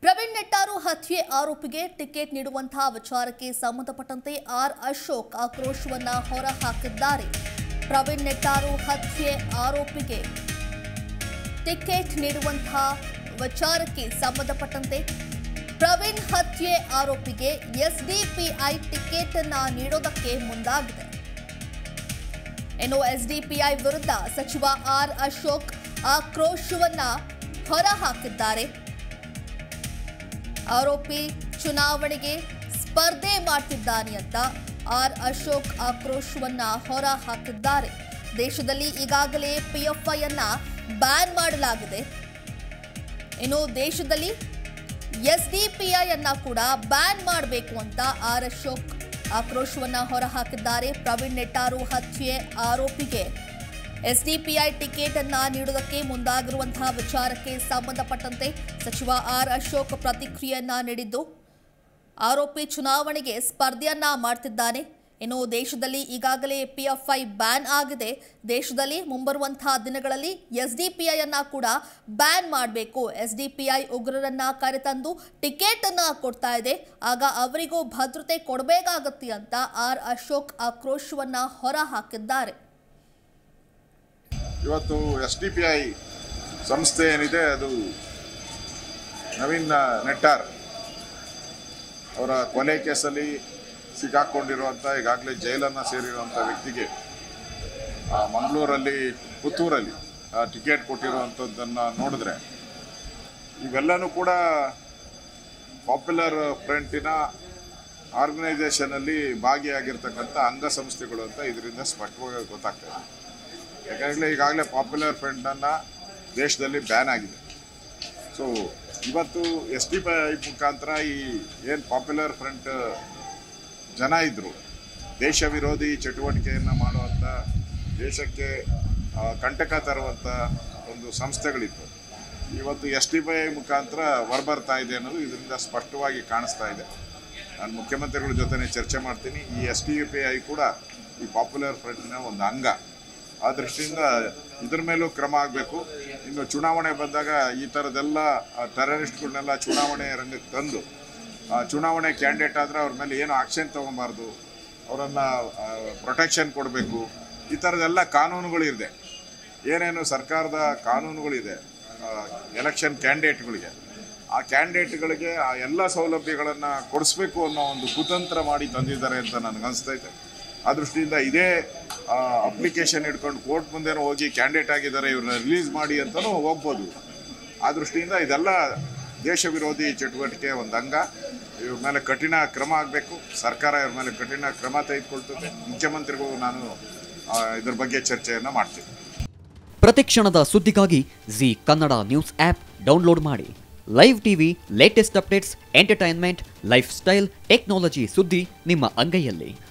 ಪ್ರವೀಣ್ ನೆಟ್ಟಾರು ಹತ್ಯೆ ಆರೋಪಿಗೆ ಟಿಕೆಟ್ ನೀಡುವಂತಹ ವಿಚಾರಕ್ಕೆ ಸಂಬಂಧಪಟ್ಟಂತೆ ಆರ್ ಅಶೋಕ್ ಆಕ್ರೋಶವನ್ನ ಹೊರಹಾಕಿದ್ದಾರೆ ಪ್ರವೀಣ್ ನೆಟ್ಟಾರು ಹತ್ಯೆ ಆರೋಪಿಗೆ ಟಿಕೆಟ್ ನೀಡುವಂತಹ ವಿಚಾರಕ್ಕೆ ಸಂಬಂಧಪಟ್ಟಂತೆ ಪ್ರವೀಣ್ ಹತ್ಯೆ ಆರೋಪಿಗೆ ಎಸ್ಡಿಪಿಐ ಟಿಕೆಟ್ ಅನ್ನ ನೀಡೋದಕ್ಕೆ ಮುಂದಾಗಿದೆ ಇನ್ನು ಎಸ್ಡಿಪಿಐ ವಿರುದ್ಧ ಸಚಿವ ಆರ್ ಅಶೋಕ್ ಆಕ್ರೋಶವನ್ನ ಹೊರಹಾಕಿದ್ದಾರೆ ಆರೋಪಿ ಚುನಾವಣೆಗೆ ಸ್ಪರ್ಧೆ ಮಾಡ್ತಿದ್ದಾನೆ ಅಂತ ಆರ್ ಅಶೋಕ್ ಆಕ್ರೋಶವನ್ನ ಹೊರ ಹಾಕಿದ್ದಾರೆ ದೇಶದಲ್ಲಿ ಈಗಾಗಲೇ ಪಿಎಫ್ಐ ಅನ್ನ ಬ್ಯಾನ್ ಮಾಡಲಾಗಿದೆ ಇನ್ನು ದೇಶದಲ್ಲಿ ಎಸ್ಡಿಪಿಐ ಅನ್ನ ಕೂಡ ಬ್ಯಾನ್ ಮಾಡಬೇಕು ಅಂತ ಆರ್ ಅಶೋಕ್ ಆಕ್ರೋಶವನ್ನ ಹೊರಹಾಕಿದ್ದಾರೆ ಪ್ರವೀಣ್ ನೆಟ್ಟಾರು ಹತ್ಯೆ ಆರೋಪಿಗೆ ಎಸ್ಡಿಪಿಐ ಟಿಕೆಟ್ ಅನ್ನ ನೀಡುವುದಕ್ಕೆ ಮುಂದಾಗಿರುವಂತಹ ವಿಚಾರಕ್ಕೆ ಸಂಬಂಧಪಟ್ಟಂತೆ ಸಚಿವ ಆರ್ ಅಶೋಕ್ ಪ್ರತಿಕ್ರಿಯೆಯನ್ನ ನೀಡಿದ್ದು ಆರೋಪಿ ಚುನಾವಣೆಗೆ ಸ್ಪರ್ಧೆಯನ್ನ ಮಾಡ್ತಿದ್ದಾನೆ ಇನ್ನು ದೇಶದಲ್ಲಿ ಈಗಾಗಲೇ ಪಿಎಫ್ಐ ಬ್ಯಾನ್ ಆಗಿದೆ ದೇಶದಲ್ಲಿ ಮುಂಬರುವಂತಹ ದಿನಗಳಲ್ಲಿ ಎಸ್ಡಿಪಿಐ ಅನ್ನ ಕೂಡ ಬ್ಯಾನ್ ಮಾಡಬೇಕು ಎಸ್ಡಿಪಿಐ ಉಗ್ರರನ್ನ ಕರೆತಂದು ಟಿಕೆಟ್ ಅನ್ನ ಕೊಡ್ತಾ ಇದೆ ಆಗ ಅವರಿಗೂ ಭದ್ರತೆ ಕೊಡಬೇಕಾಗತ್ತೆ ಅಂತ ಆರ್ ಅಶೋಕ್ ಆಕ್ರೋಶವನ್ನ ಹೊರ ಹಾಕಿದ್ದಾರೆ ಇವತ್ತು ಎಸ್ ಡಿ ಪಿ ಐ ಸಂಸ್ಥೆ ಏನಿದೆ ಅದು ನವೀನ್ ನೆಟ್ಟಾರ್ ಅವರ ಕೊಲೆ ಕೇಸಲ್ಲಿ ಸಿಕ್ಕಾಕೊಂಡಿರುವಂಥ ಈಗಾಗಲೇ ಜೈಲನ್ನು ಸೇರಿರುವಂಥ ವ್ಯಕ್ತಿಗೆ ಆ, ಮಂಗಳೂರಲ್ಲಿ ಪುತ್ತೂರಲ್ಲಿ ಆ, ಟಿಕೆಟ್ ಕೊಟ್ಟಿರುವಂಥದ್ದನ್ನು ನೋಡಿದ್ರೆ ಇವೆಲ್ಲನೂ ಕೂಡ ಪಾಪ್ಯುಲರ್ ಫ್ರಂಟಿನ ಆರ್ಗನೈಸೇಷನಲ್ಲಿ ಭಾಗಿಯಾಗಿರ್ತಕ್ಕಂಥ ಅಂಗಸಂಸ್ಥೆಗಳು ಅಂತ ಇದರಿಂದ ಸ್ಪಷ್ಟವಾಗಿ ಗೊತ್ತಾಗ್ತಾ ಇದೆ ಯಾಕಂದರೆ ಈಗಾಗಲೇ ಪಾಪ್ಯುಲರ್ ಫ್ರಂಟನ್ನು ದೇಶದಲ್ಲಿ ಬ್ಯಾನ್ ಆಗಿದೆ ಸೊ ಇವತ್ತು ಎಸ್ ಡಿ ಪಿ ಐ ಮುಖಾಂತರ ಈ ಏನು ಪಾಪ್ಯುಲರ್ ಫ್ರಂಟ್ ಜನ ಇದ್ದರು ದೇಶ ವಿರೋಧಿ ಚಟುವಟಿಕೆಯನ್ನು ಮಾಡುವಂಥ ದೇಶಕ್ಕೆ ಆ, ಕಂಟಕ ತರುವಂಥ ಒಂದು ಸಂಸ್ಥೆಗಳಿತ್ತು ಇವತ್ತು ಎಸ್ ಡಿ ಪಿ ಐ ಮುಖಾಂತರ ಹೊರಬರ್ತಾ ಇದೆ ಅನ್ನೋದು ಇದರಿಂದ ಸ್ಪಷ್ಟವಾಗಿ ಕಾಣಿಸ್ತಾ ಇದೆ ನಾನು ಮುಖ್ಯಮಂತ್ರಿಗಳ ಜೊತೆ ಚರ್ಚೆ ಮಾಡ್ತೀನಿ ಈ ಎಸ್ ಡಿ ಪಿ ಐ ಕೂಡ ಈ ಪಾಪ್ಯುಲರ್ ಫ್ರಂಟ್ನ ಒಂದು ಅಂಗ ಆ ದೃಷ್ಟಿಯಿಂದ ಇದ್ರ ಮೇಲೂ ಕ್ರಮ ಆಗಬೇಕು ಇನ್ನು ಚುನಾವಣೆ ಬಂದಾಗ ಈ ಥರದ್ದೆಲ್ಲ ಟೆರರಿಸ್ಟ್ಗಳನ್ನೆಲ್ಲ ಚುನಾವಣೆ ರಂಗಕ್ಕೆ ತಂದು ಆ, ಚುನಾವಣೆ ಕ್ಯಾಂಡಿಡೇಟ್ ಆದರೆ ಅವ್ರ ಮೇಲೆ ಏನು ಆಕ್ಷನ್ ತೊಗೊಬಾರ್ದು ಅವರನ್ನು ಪ್ರೊಟೆಕ್ಷನ್ ಕೊಡಬೇಕು ಈ ಥರದ್ದೆಲ್ಲ ಕಾನೂನುಗಳಿದೆ ಏನೇನು ಸರ್ಕಾರದ ಕಾನೂನುಗಳಿದೆ ಎಲೆಕ್ಷನ್ ಕ್ಯಾಂಡಿಡೇಟ್ಗಳಿಗೆ ಆ ಕ್ಯಾಂಡಿಡೇಟ್ಗಳಿಗೆ ಆ ಎಲ್ಲ ಸೌಲಭ್ಯಗಳನ್ನು ಕೊಡಿಸ್ಬೇಕು ಅನ್ನೋ ಒಂದು ಕುತಂತ್ರ ಮಾಡಿ ತಂದಿದ್ದಾರೆ ಅಂತ ನನಗೆ ಅನಿಸ್ತೈತೆ ಆ ದೃಷ್ಟಿಯಿಂದ ಇದೇ ಅಪ್ಲಿಕೇಶನ್ ಇಟ್ಕೊಂಡು ಕೋರ್ಟ್ ಮುಂದೆನೂ ಹೋಗಿ ಕ್ಯಾಂಡಿಡೇಟ್ ಆಗಿದ್ದಾರೆ ಇವ್ರನ್ನ ರಿಲೀಸ್ ಮಾಡಿ ಅಂತಲೂ ಹೋಗ್ಬೋದು ಆ ದೃಷ್ಟಿಯಿಂದ ಇದೆಲ್ಲ ದೇಶ ವಿರೋಧಿ ಚಟುವಟಿಕೆ ಒಂದು ಅಂಗ ಇವ್ರ ಮೇಲೆ ಕಠಿಣ ಕ್ರಮ ಆಗಬೇಕು ಸರ್ಕಾರ ಇವ್ರ ಮೇಲೆ ಕಠಿಣ ಕ್ರಮ ತೆಗೆದುಕೊಳ್ತದೆ ಮುಖ್ಯಮಂತ್ರಿಗಳು ನಾನು ಆ, ಇದ್ರ ಬಗ್ಗೆ ಚರ್ಚೆಯನ್ನು ಮಾಡ್ತೀನಿ ಪ್ರತಿಕ್ಷಣದ ಸುದ್ದಿಗಾಗಿ Zee Kannada news app download ಮಾಡಿ live TV latest updates entertainment lifestyle technology ಸುದ್ದಿ ನಿಮ್ಮ ಅಂಗೈಯಲ್ಲಿ